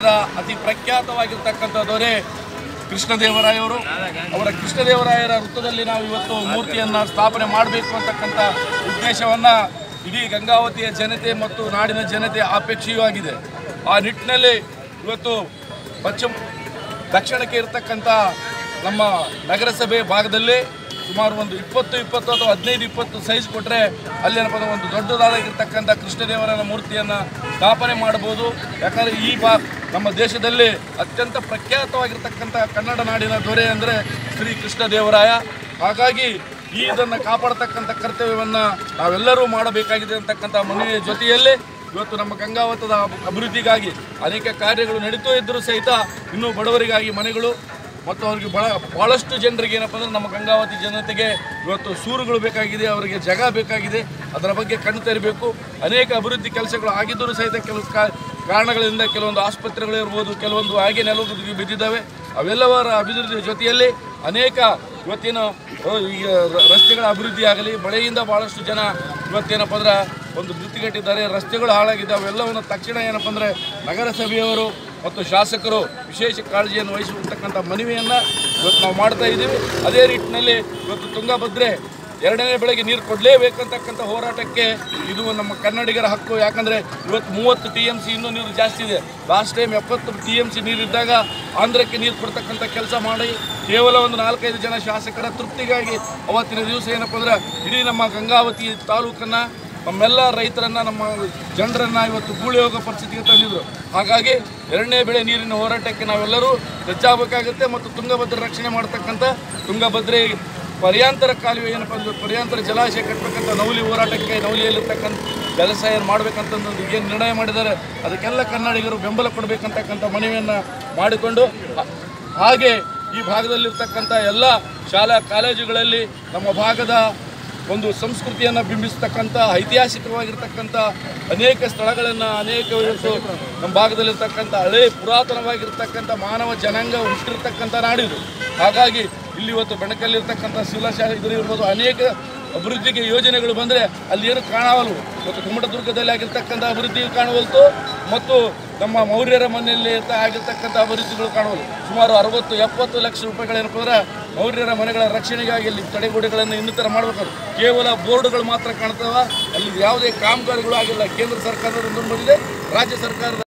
ಅತಿ ಪ್ರಖ್ಯಾತವಾಗಿರ್ತಕ್ಕಂಥ ದೊರೆ ಕೃಷ್ಣದೇವರಾಯವರು ಅವರ ಕೃಷ್ಣದೇವರಾಯರ ವೃತ್ತದಲ್ಲಿ ನಾವು ಇವತ್ತು ಮೂರ್ತಿಯನ್ನು ಸ್ಥಾಪನೆ ಮಾಡಬೇಕು ಅಂತಕ್ಕಂಥ ಉದ್ದೇಶವನ್ನು ಇಡೀ ಗಂಗಾವತಿಯ ಜನತೆ ಮತ್ತು ನಾಡಿನ ಜನತೆ ಅಪೇಕ್ಷೆಯೂ ಆಗಿದೆ ಆ ನಿಟ್ಟಿನಲ್ಲಿ ಇವತ್ತು ಪಶ್ಚಿಮ ದಕ್ಷಿಣಕ್ಕೆ ಇರತಕ್ಕಂಥ ನಮ್ಮ ನಗರಸಭೆ ಭಾಗದಲ್ಲಿ ಸುಮಾರು ಒಂದು ಇಪ್ಪತ್ತು ಇಪ್ಪತ್ತು ಅಥವಾ ಹದಿನೈದು ಇಪ್ಪತ್ತು ಸೈಜ್ ಕೊಟ್ಟರೆ ಅಲ್ಲೇನಪ್ಪ ಅಂದ್ರೆ ಒಂದು ದೊಡ್ಡದಾಗಿರ್ತಕ್ಕಂಥ ಕೃಷ್ಣದೇವರನ ಮೂರ್ತಿಯನ್ನು ಸ್ಥಾಪನೆ ಮಾಡ್ಬೋದು ಯಾಕಂದರೆ ಈ ಬಾ ನಮ್ಮ ದೇಶದಲ್ಲಿ ಅತ್ಯಂತ ಪ್ರಖ್ಯಾತವಾಗಿರ್ತಕ್ಕಂಥ ಕನ್ನಡ ನಾಡಿನ ದೊರೆ ಅಂದರೆ ಶ್ರೀ ಕೃಷ್ಣದೇವರಾಯ ಹಾಗಾಗಿ ಈ ಇದನ್ನು ಕಾಪಾಡತಕ್ಕಂಥ ಕರ್ತವ್ಯವನ್ನು ನಾವೆಲ್ಲರೂ ಮಾಡಬೇಕಾಗಿದೆ ಅಂತಕ್ಕಂಥ ಮನೆಯ ಜೊತೆಯಲ್ಲಿ ಇವತ್ತು ನಮ್ಮ ಗಂಗಾವತದ ಅಭಿವೃದ್ಧಿಗಾಗಿ ಅನೇಕ ಕಾರ್ಯಗಳು ನಡೀತೂ ಇದ್ದರೂ ಸಹಿತ ಇನ್ನೂ ಬಡವರಿಗಾಗಿ ಮನೆಗಳು ಮತ್ತು ಅವರಿಗೆ ಬಹಳ ಭಾಳಷ್ಟು ಜನರಿಗೆ ಏನಪ್ಪ ಅಂದರೆ ನಮ್ಮ ಗಂಗಾವತಿ ಜನತೆಗೆ ಇವತ್ತು ಸೂರುಗಳು ಬೇಕಾಗಿದೆ ಅವರಿಗೆ ಜಗ ಬೇಕಾಗಿದೆ ಅದರ ಬಗ್ಗೆ ಕಣ್ಣು ತೆರಬೇಕು ಅನೇಕ ಅಭಿವೃದ್ಧಿ ಕೆಲಸಗಳು ಆಗಿದ್ದರೂ ಸಹಿತ ಕೆಲವು ಕಾ- ಕಾರಣಗಳಿಂದ ಕೆಲವೊಂದು ಆಸ್ಪತ್ರೆಗಳು ಇರ್ಬೋದು ಕೆಲವೊಂದು ಹಾಗೆ ನೆಲವು ಬಿದ್ದಿದ್ದಾವೆ ಅವೆಲ್ಲವರ ಅಭಿವೃದ್ಧಿ ಜೊತೆಯಲ್ಲಿ ಅನೇಕ ಇವತ್ತಿನ ಅ, ಈಗ ರ- ರಸ್ತೆಗಳ ಅಭಿವೃದ್ಧಿ ಆಗಲಿ ಮಳೆಯಿಂದ ಭಾಳಷ್ಟು ಜನ ಇವತ್ತೇನಪ್ಪ ಅಂದ್ರೆ ಒಂದು ಮೃತಿಗಟ್ಟಿದ್ದಾರೆ ರಸ್ತೆಗಳು ಹಾಳಾಗಿದ್ದಾವೆ ಅವೆಲ್ಲವನ್ನು ತಕ್ಷಣ ಏನಪ್ಪ ಅಂದರೆ ನಗರಸಭೆಯವರು ಮತ್ತು ಶಾಸಕರು ವಿಶೇಷ ಕಾಳಜಿಯನ್ನು ವಹಿಸಿರ್ತಕ್ಕಂಥ ಮನವಿಯನ್ನು ಇವತ್ತು ನಾವು ಮಾಡ್ತಾ ಇದ್ದೀವಿ ಅದೇ ನಿಟ್ಟಿನಲ್ಲಿ ಇವತ್ತು ತುಂಗಭದ್ರೆ ಎರಡನೇ ಬೆಳೆಗೆ ನೀರು ಕೊಡಲೇಬೇಕಂತಕ್ಕಂಥ ಹೋರಾಟಕ್ಕೆ ಇದು ನಮ್ಮ ಕನ್ನಡಿಗರ ಹಕ್ಕು ಯಾಕಂದರೆ ಇವತ್ತು ಮೂವತ್ತು ಟಿ ಎಮ್ ಸಿ ಇನ್ನೂ ನೀರು ಜಾಸ್ತಿ ಇದೆ ಲಾಸ್ಟ್ ಟೈಮ್ ಎಪ್ಪತ್ತು ಟಿ ಎಮ್ ಸಿ ನೀರಿದ್ದಾಗ ಆಂಧ್ರಕ್ಕೆ ನೀರು ಕೊಡ್ತಕ್ಕಂಥ ಕೆಲಸ ಮಾಡಿ ಕೇವಲ ಒಂದು ನಾಲ್ಕೈದು ಜನ ಶಾಸಕರ ತೃಪ್ತಿಗಾಗಿ ಅವತ್ತಿನ ದಿವಸ ಏನಪ್ಪ ಅಂದ್ರೆ ಇಡೀ ನಮ್ಮ ಗಂಗಾವತಿ ತಾಲೂಕನ್ನು ನಮ್ಮೆಲ್ಲ ರೈತರನ್ನ ನಮ್ಮ ಜನರನ್ನ ಇವತ್ತು ಗೂಳಿ ಹೋಗೋ ಪರಿಸ್ಥಿತಿಗೆ ತಂದಿದ್ರು ಹಾಗಾಗಿ ಎರಡನೇ ಬೆಳೆ ನೀರಿನ ಹೋರಾಟಕ್ಕೆ ನಾವೆಲ್ಲರೂ ಸಜ್ಜಾಗಬೇಕಾಗುತ್ತೆ ಮತ್ತು ತುಂಗಭದ್ರ ರಕ್ಷಣೆ ಮಾಡ್ತಕ್ಕಂಥ ತುಂಗಭದ್ರೆ ಪರ್ಯಾಂತರ ಕಾಲುವೆ ಏನಪ್ಪ ಅಂದ್ರೆ ಪರ್ಯಾಂತರ ಜಲಾಶಯ ಕಟ್ಟಬೇಕಂತ ನವಲಿ ಹೋರಾಟಕ್ಕೆ ನವಲಿಯಲ್ಲಿರ್ತಕ್ಕಂಥ ಜಲಾಶಯ ಮಾಡಬೇಕಂತ ಒಂದು ಏನು ನಿರ್ಣಯ ಮಾಡಿದ್ದಾರೆ ಅದಕ್ಕೆಲ್ಲ ಕನ್ನಡಿಗರು ಬೆಂಬಲ ಕೊಡಬೇಕಂತಕ್ಕಂಥ ಮನವಿಯನ್ನು ಮಾಡಿಕೊಂಡು ಹಾ- ಹಾಗೆ ಈ ಭಾಗದಲ್ಲಿರ್ತಕ್ಕಂಥ ಎಲ್ಲ ಶಾಲಾ ಕಾಲೇಜುಗಳಲ್ಲಿ ನಮ್ಮ ಭಾಗದ ಒಂದು ಸಂಸ್ಕೃತಿಯನ್ನು ಬಿಂಬಿಸ್ತಕ್ಕಂಥ ಐತಿಹಾಸಿಕವಾಗಿರ್ತಕ್ಕಂಥ ಅನೇಕ ಸ್ಥಳಗಳನ್ನು ಅನೇಕ ಇವತ್ತು ನಮ್ಮ ಭಾಗದಲ್ಲಿರ್ತಕ್ಕಂಥ ಹಳೆ ಪುರಾತನವಾಗಿರ್ತಕ್ಕಂಥ ಮಾನವ ಜನಾಂಗ ಹುಟ್ಟಿರ್ತಕ್ಕಂಥ ನಾಡಿದು ಹಾಗಾಗಿ ಇಲ್ಲಿ ಇವತ್ತು ಬೆಣಕಲ್ಲಿರ್ತಕ್ಕಂಥ ಶಿಲಾಶಾಹಿಗಳು ಇರ್ಬೋದು ಅನೇಕ ಅಭಿವೃದ್ಧಿಗೆ ಯೋಜನೆಗಳು ಬಂದರೆ ಅಲ್ಲಿ ಏನು ಕಾಣವಲ್ವು ಇವತ್ತು ಕುಮಟದುರ್ಗದಲ್ಲಿ ಆಗಿರ್ತಕ್ಕಂಥ ಅಭಿವೃದ್ಧಿ ಕಾಣವಲ್ತು ಮತ್ತು ನಮ್ಮ ಮೌರ್ಯರ ಮನೆಯಲ್ಲಿ ಇರ್ತ- ಆಗಿರ್ತಕ್ಕಂಥ ಅಭಿವೃದ್ಧಿಗಳು ಕಾಣುವುದು ಸುಮಾರು ಅರವತ್ತು ಎಪ್ಪತ್ತು ಲಕ್ಷ ರೂಪಾಯಿಗಳೇನಪ್ಪ ಅಂದ್ರೆ ಮೌರ್ಯರ ಮನೆಗಳ ರಕ್ಷಣೆಗಾಗಿ ಇಲ್ಲಿ ತಡೆಗೋಡೆಗಳನ್ನು ಇನ್ನಿತರ ಮಾಡಬೇಕಾದ್ರು ಕೇವಲ ಬೋರ್ಡ್ಗಳು ಮಾತ್ರ ಕಾಣ್ತಾವ ಅಲ್ಲಿ ಯಾವುದೇ ಕಾಮಗಾರಿಗಳು ಆಗಿಲ್ಲ ಕೇಂದ್ರ ಸರ್ಕಾರದ ಬಂದಿದೆ ರಾಜ್ಯ ಸರ್ಕಾರದ